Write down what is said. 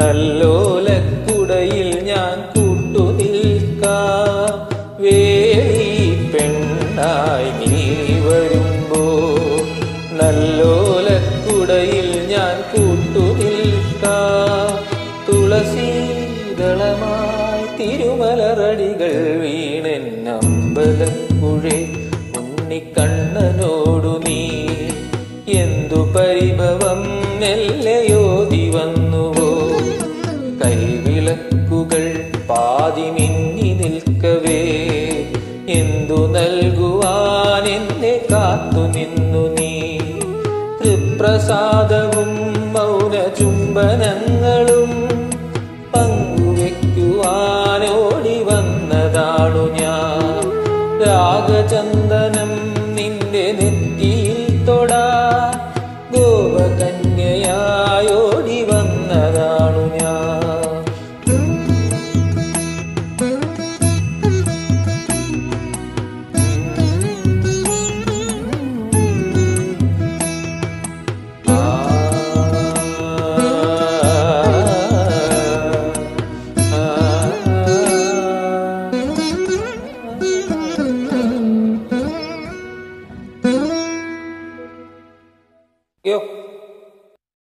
നല്ലോലക്കുടയിൽ ഞാൻ കൂട്ടുനിൽക്കാം വേളി പെണ്ണായി നീ വരുമ്പോ നല്ലോലക്കുടയിൽ ഞാൻ കൂട്ടുനിൽക്കാം തുളസീതളമായി തിരുമലറടികൾ വീണെന്നമ്പലപ്പുഴേ ഉണ്ണിക്കണ്ണനോടു നീ എന്തു പരിഭവം മെല്ലയോതി വന്നുവോ കൈവിളക്കുകൾ പാതി മിന്നി നിൽക്കവേ എന്തു നൽകുവാൻ എന്നെ കാത്തു നിന്നു നീ തൃപ്രസാദവും മൗന ചുംബനങ്ങൾ